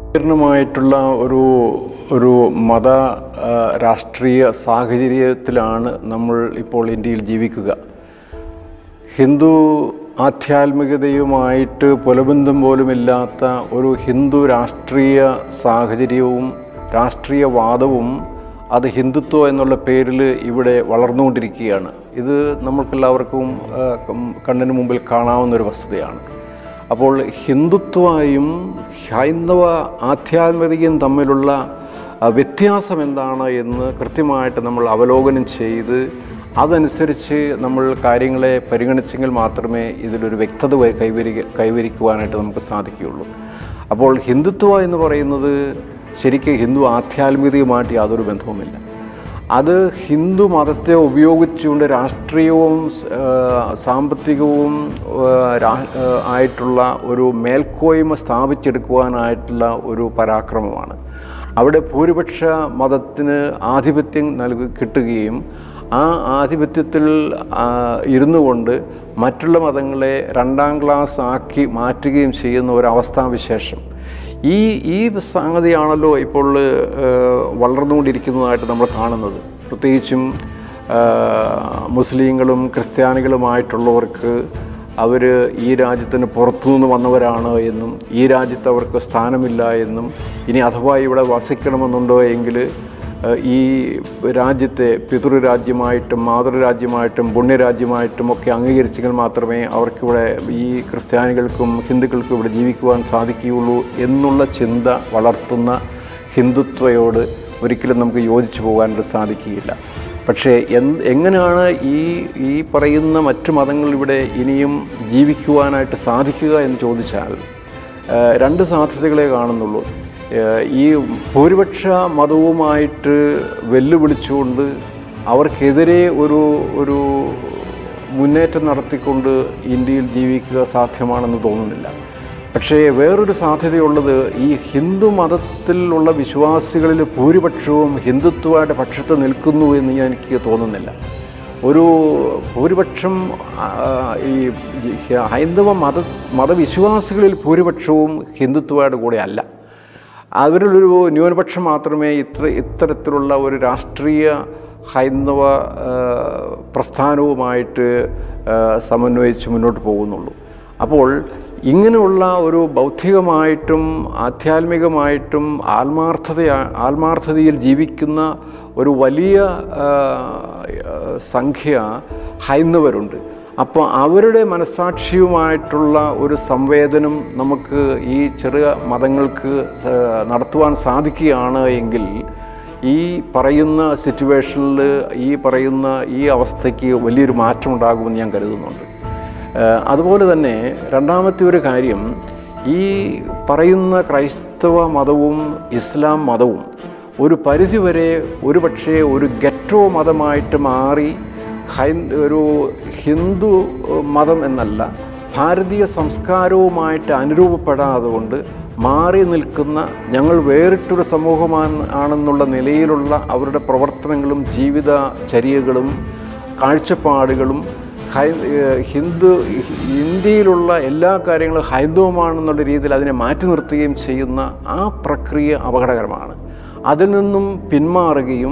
സങ്കീർണമായിട്ടുള്ള ഒരു ഒരു മത ആ, രാഷ്ട്രീയ സാഹചര്യത്തിലാണ് നമ്മൾ ഇപ്പോൾ ഇന്ത്യയിൽ ജീവിക്കുക ഹിന്ദു ആധ്യാത്മികതയുമായിട്ട് പുലബന്ധം പോലുമില്ലാത്ത ഒരു ഹിന്ദു രാഷ്ട്രീയ സാഹചര്യവും രാഷ്ട്രീയവാദവും അത് ഹിന്ദുത്വം എന്നുള്ള പേരിൽ ഇവിടെ വളർന്നുകൊണ്ടിരിക്കുകയാണ് ഇത് നമ്മൾക്കെല്ലാവർക്കും ആ, കം- കണ്ണിന് മുമ്പിൽ കാണാവുന്ന ഒരു വസ്തുതയാണ് അപ്പോൾ ഹിന്ദുത്വയും ഹൈന്ദവ ആധ്യാത്മികതയും തമ്മിലുള്ള ആ, വ്യത്യാസം എന്താണ് എന്ന് കൃത്യമായിട്ട് നമ്മൾ അവലോകനം ചെയ്ത് അതനുസരിച്ച് നമ്മൾ കാര്യങ്ങളെ പരിഗണിച്ചെങ്കിൽ മാത്രമേ ഇതിലൊരു വ്യക്തത വ- കൈവരി കൈവരിക്കുവാനായിട്ട് നമുക്ക് സാധിക്കുകയുള്ളൂ അപ്പോൾ ഹിന്ദുത്വ എന്ന് പറയുന്നത് ശരിക്കും ഹിന്ദു ആധ്യാത്മികതയുമായിട്ട് യാതൊരു ബന്ധവുമില്ല അത് ഹിന്ദു മതത്തെ ഉപയോഗിച്ചുകൊണ്ട് രാഷ്ട്രീയവും സ്- ആ, സാമ്പത്തികവും ആ, രാ- ആ, ആയിട്ടുള്ള ഒരു മേൽക്കോയ്മ സ്ഥാപിച്ചെടുക്കുവാനായിട്ടുള്ള ഒരു പരാക്രമമാണ് അവിടെ ഭൂരിപക്ഷ മതത്തിന് ആധിപത്യം നൽകി കിട്ടുകയും ആ ആധിപത്യത്തിൽ ആ, ഇരുന്നു കൊണ്ട് മറ്റുള്ള മതങ്ങളെ രണ്ടാം ക്ലാസ് ആക്കി മാറ്റുകയും ചെയ്യുന്ന ഒരവസ്ഥാവിശേഷം ഈ ഈ സംഗതിയാണല്ലോ ഇപ്പോൾ ഏഹ്, വളർന്നുകൊണ്ടിരിക്കുന്നതായിട്ട് നമ്മൾ കാണുന്നത് പ്രത്യേകിച്ചും ഏഹ്, മുസ്ലിങ്ങളും ക്രിസ്ത്യാനികളുമായിട്ടുള്ളവർക്ക് അവർ ഈ രാജ്യത്തിന് പുറത്തുനിന്ന് വന്നവരാണ് എന്നും ഈ രാജ്യത്ത് അവർക്ക് സ്ഥാനമില്ല എന്നും ഇനി അഥവാ ഇവിടെ വസിക്കണമെന്നുണ്ടോ എങ്കിൽ ഏഹ്, ഈ രാജ്യത്തെ പിതൃരാജ്യമായിട്ടും മാതൃരാജ്യമായിട്ടും പുണ്യരാജ്യമായിട്ടും ഒക്കെ അംഗീകരിച്ചെങ്കിൽ മാത്രമേ അവർക്കിവിടെ ഈ ക്രിസ്ത്യാനികൾക്കും ഹിന്ദുക്കൾക്കും ഇവിടെ ജീവിക്കുവാൻ സാധിക്കുകയുള്ളൂ എന്നുള്ള ചിന്ത വളർത്തുന്ന ഹിന്ദുത്വയോട് ഒരിക്കലും നമുക്ക് യോജിച്ചു പോകാനായിട്ട് സാധിക്കുകയില്ല പക്ഷേ എന്ത് എങ്ങനെയാണ് ഈ ഈ പറയുന്ന മറ്റു മതങ്ങൾ ഇവിടെ ഇനിയും ജീവിക്കുവാനായിട്ട് സാധിക്കുക എന്ന് ചോദിച്ചാൽ ഏഹ് രണ്ട് സാധ്യതകളെ കാണുന്നുള്ളൂ ഏഹ് ഈ ഭൂരിപക്ഷ മതവുമായിട്ട് വെല്ലുവിളിച്ചുകൊണ്ട് അവർക്കെതിരെ ഒരു ഒരു മുന്നേറ്റം നടത്തിക്കൊണ്ട് ഇന്ത്യയിൽ ജീവിക്കുക സാധ്യമാണെന്ന് തോന്നുന്നില്ല പക്ഷേ വേറൊരു സാധ്യതയുള്ളത് ഈ ഹിന്ദു മതത്തിലുള്ള വിശ്വാസികളിൽ ഭൂരിപക്ഷവും ഹിന്ദുത്വയുടെ പക്ഷത്ത് നിൽക്കുന്നു എന്ന് ഞാൻ എനിക്ക് തോന്നുന്നില്ല ഒരു ഭൂരിപക്ഷം ആ, ഈ ഹൈന്ദവ മത മതവിശ്വാസികളിൽ ഭൂരിപക്ഷവും ഹിന്ദുത്വയുടെ കൂടെ അല്ല അവരിലൊരു ന്യൂനപക്ഷം മാത്രമേ ഇത്ര ഇത്തരത്തിലുള്ള ഒരു രാഷ്ട്രീയ ഹൈന്ദവ ആ, പ്രസ്ഥാനവുമായിട്ട് ആ, സമന്വയിച്ച് മുന്നോട്ട് പോകുന്നുള്ളൂ അപ്പോൾ ഇങ്ങനെയുള്ള ഒരു ബൗദ്ധികമായിട്ടും ആധ്യാത്മികമായിട്ടും ആത്മാർത്ഥത ആത്മാർത്ഥതയിൽ ജീവിക്കുന്ന ഒരു വലിയ ആ, സംഖ്യ ഹൈന്ദവരുണ്ട് അപ്പോൾ അവരുടെ മനസാക്ഷിയുമായിട്ടുള്ള ഒരു സംവേദനം നമുക്ക് ഈ ചെറിയ മതങ്ങൾക്ക് സ- നടത്തുവാൻ സാധിക്കുകയാണ് എങ്കിൽ ഈ പറയുന്ന സിറ്റുവേഷനിൽ ഈ പറയുന്ന ഈ അവസ്ഥയ്ക്ക് വലിയൊരു മാറ്റം ഉണ്ടാകുമെന്ന് ഞാൻ കരുതുന്നുണ്ട് ഏഹ് അതുപോലെ തന്നെ രണ്ടാമത്തെ ഒരു കാര്യം ഈ പറയുന്ന ക്രൈസ്തവ മതവും ഇസ്ലാം മതവും ഒരു പരിധിവരെ ഒരു പക്ഷേ ഒരു ഗെറ്റോ മതമായിട്ട് മാറി ഹൈ ഒരു ഹിന്ദു മതം എന്നല്ല ഭാരതീയ സംസ്കാരവുമായിട്ട് അനുരൂപപ്പെടാതെ കൊണ്ട് മാറി നിൽക്കുന്ന ഞങ്ങൾ വേറിട്ടൊരു സമൂഹമാണ് ആണെന്നുള്ള നിലയിലുള്ള അവരുടെ പ്രവർത്തനങ്ങളും ജീവിതചര്യകളും കാഴ്ചപ്പാടുകളും ഹൈ ഏഹ് ഹിന്ദു ഇന്ത്യയിലുള്ള എല്ലാ കാര്യങ്ങളും ഹൈന്ദവമാണെന്നുള്ള രീതിയിൽ അതിനെ മാറ്റി നിർത്തുകയും ചെയ്യുന്ന ആ പ്രക്രിയ അപകടകരമാണ് അതിൽ നിന്നും പിന്മാറുകയും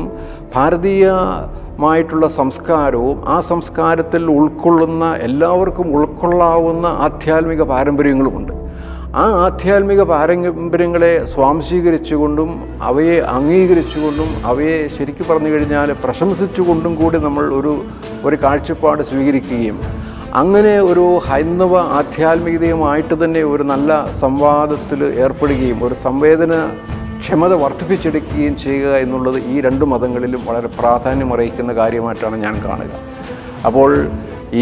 ഭാരതീയമായിട്ടുള്ള സംസ്കാരവും ആ സംസ്കാരത്തിൽ ഉൾക്കൊള്ളുന്ന എല്ലാവർക്കും ഉൾക്കൊള്ളാവുന്ന ആധ്യാത്മിക പാരമ്പര്യങ്ങളുമുണ്ട് ആ ആധ്യാത്മിക പാരമ്പര്യങ്ങളെ സ്വാംശീകരിച്ചുകൊണ്ടും അവയെ അംഗീകരിച്ചുകൊണ്ടും അവയെ ശരിക്കും പറഞ്ഞു കഴിഞ്ഞാൽ പ്രശംസിച്ചുകൊണ്ടും കൂടി നമ്മൾ ഒരു ഒരു കാഴ്ചപ്പാട് സ്വീകരിക്കുകയും അങ്ങനെ ഒരു ഹൈന്ദവ ആധ്യാത്മികതയുമായിട്ട് തന്നെ ഒരു നല്ല സംവാദത്തിൽ ഏർപ്പെടുകയും ഒരു സംവേദന ക്ഷമത വർദ്ധിപ്പിച്ചെടുക്കുകയും ചെയ്യുക എന്നുള്ളത് ഈ രണ്ട് മതങ്ങളിലും വളരെ പ്രാധാന്യം അർഹിക്കുന്ന കാര്യമായിട്ടാണ് ഞാൻ കാണുക അപ്പോൾ ഈ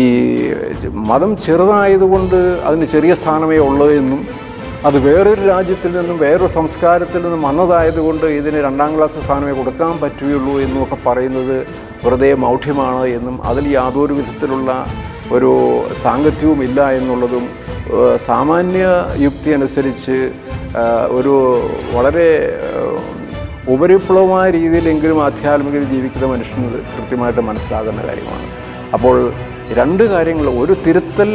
മതം ചെറുതായതുകൊണ്ട് അതിന് ചെറിയ സ്ഥാനമേ ഉള്ളൂ എന്നും അത് വേറൊരു രാജ്യത്തിൽ നിന്നും വേറൊരു സംസ്കാരത്തിൽ നിന്നും വന്നതായതുകൊണ്ട് ഇതിന് രണ്ടാം ക്ലാസ് സ്ഥാനമേ കൊടുക്കാൻ പറ്റുകയുള്ളൂ എന്നുമൊക്കെ പറയുന്നത് വെറുതെ മൗഢ്യമാണ് എന്നും അതിൽ യാതൊരു വിധത്തിലുള്ള ഒരു സാങ്കത്യവും ഇല്ല എന്നുള്ളതും ഏഹ്, സാമാന്യ യുക്തി അനുസരിച്ച് ഏഹ്, ഒരു വളരെ ഏഹ്, ഉപരിപ്ലവമായ രീതിയിലെങ്കിലും ആധ്യാത്മികത ജീവിക്കുന്ന മനുഷ്യന് കൃത്യമായിട്ട് മനസ്സിലാകുന്ന കാര്യമാണ് അപ്പോൾ രണ്ട് കാര്യങ്ങൾ ഒരു തിരുത്തൽ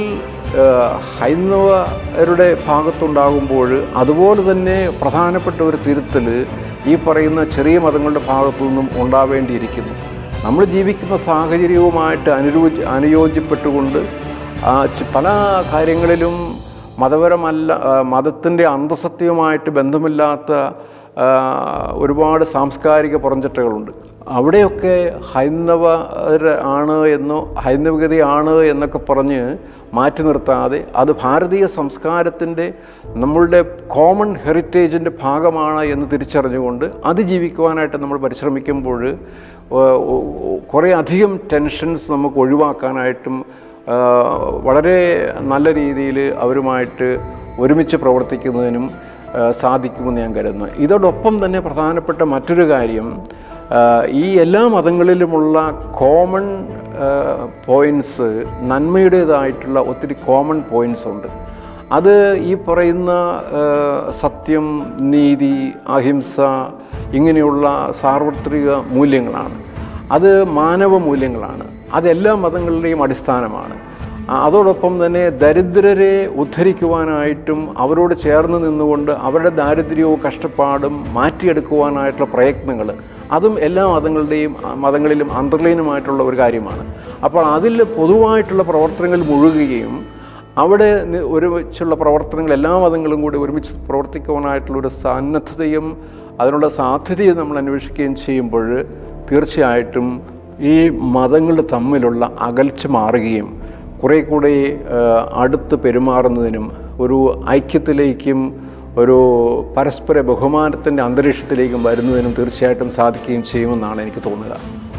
ഏഹ്, ഹൈന്ദവരുടെ ഭാഗത്തുണ്ടാകുമ്പോൾ അതുപോലെ തന്നെ പ്രധാനപ്പെട്ട ഒരു തിരുത്തൽ ഈ പറയുന്ന ചെറിയ മതങ്ങളുടെ ഭാഗത്തു നിന്നും ഉണ്ടാവേണ്ടിയിരിക്കുന്നു നമ്മൾ ജീവിക്കുന്ന സാഹചര്യവുമായിട്ട് അനുരോജി അനുയോജ്യപ്പെട്ടുകൊണ്ട് ആ, ചി- പല കാര്യങ്ങളിലും മതപരമല്ല മതത്തിൻ്റെ അന്തസത്യവുമായിട്ട് ബന്ധമില്ലാത്ത ആ, ഒരുപാട് സാംസ്കാരിക പുറംചട്ടകളുണ്ട് അവിടെയൊക്കെ ഹൈന്ദവ ആണ് എന്നോ ഹൈന്ദവികതയാണ് എന്നൊക്കെ പറഞ്ഞ് മാറ്റി നിർത്താതെ അത് ഭാരതീയ സംസ്കാരത്തിൻ്റെ നമ്മളുടെ കോമൺ ഹെറിറ്റേജിൻ്റെ ഭാഗമാണ് എന്ന് തിരിച്ചറിഞ്ഞുകൊണ്ട് അത് ജീവിക്കുവാനായിട്ട് നമ്മൾ പരിശ്രമിക്കുമ്പോൾ കുറേ അധികം ടെൻഷൻസ് നമുക്ക് ഒഴിവാക്കാനായിട്ടും ആ, വളരെ നല്ല രീതിയിൽ അവരുമായിട്ട് ഒരുമിച്ച് പ്രവർത്തിക്കുന്നതിനും ആ, സാധിക്കുമെന്ന് ഞാൻ കരുതുന്നു ഇതോടൊപ്പം തന്നെ പ്രധാനപ്പെട്ട മറ്റൊരു കാര്യം ആ, ഈ എല്ലാ മതങ്ങളിലുമുള്ള കോമൺ പോയിൻറ്റ്സ് നന്മയുടേതായിട്ടുള്ള ഒത്തിരി കോമൺ പോയിൻറ്റ്സ് ഉണ്ട് അത് ഈ പറയുന്ന ആ, സത്യം നീതി അഹിംസ ഇങ്ങനെയുള്ള സാർവത്രിക മൂല്യങ്ങളാണ് അത് മാനവ മൂല്യങ്ങളാണ് അതെല്ലാ മതങ്ങളുടെയും അടിസ്ഥാനമാണ് ആ, അതോടൊപ്പം തന്നെ ദരിദ്രരെ ഉദ്ധരിക്കുവാനായിട്ടും അവരോട് ചേർന്ന് നിന്നുകൊണ്ട് അവരുടെ ദാരിദ്ര്യവും കഷ്ടപ്പാടും മാറ്റിയെടുക്കുവാനായിട്ടുള്ള പ്രയത്നങ്ങൾ അതും എല്ലാ മതങ്ങളുടെയും ആ, മതങ്ങളിലും അന്തർലീനമായിട്ടുള്ള ഒരു കാര്യമാണ് അപ്പോൾ അതിൽ പൊതുവായിട്ടുള്ള പ്രവർത്തനങ്ങളിൽ മുഴുകുകയും അവിടെ നി- ഒരുമിച്ചുള്ള പ്രവർത്തനങ്ങൾ എല്ലാ മതങ്ങളും കൂടി ഒരുമിച്ച് പ്രവർത്തിക്കുവാനായിട്ടുള്ള ഒരു സന്നദ്ധതയും അതിനുള്ള സാധ്യതയും നമ്മൾ അന്വേഷിക്കുകയും ചെയ്യുമ്പോൾ തീർച്ചയായിട്ടും ഈ മതങ്ങൾ തമ്മിലുള്ള അകൽച്ച മാറുകയും കുറേ കൂടി ആ, അടുത്ത് പെരുമാറുന്നതിനും ഒരു ഐക്യത്തിലേക്കും ഒരു പരസ്പര ബഹുമാനത്തിൻ്റെ അന്തരീക്ഷത്തിലേക്കും വരുന്നതിനും തീർച്ചയായിട്ടും സാധിക്കുകയും ചെയ്യുമെന്നാണ് എനിക്ക് തോന്നുക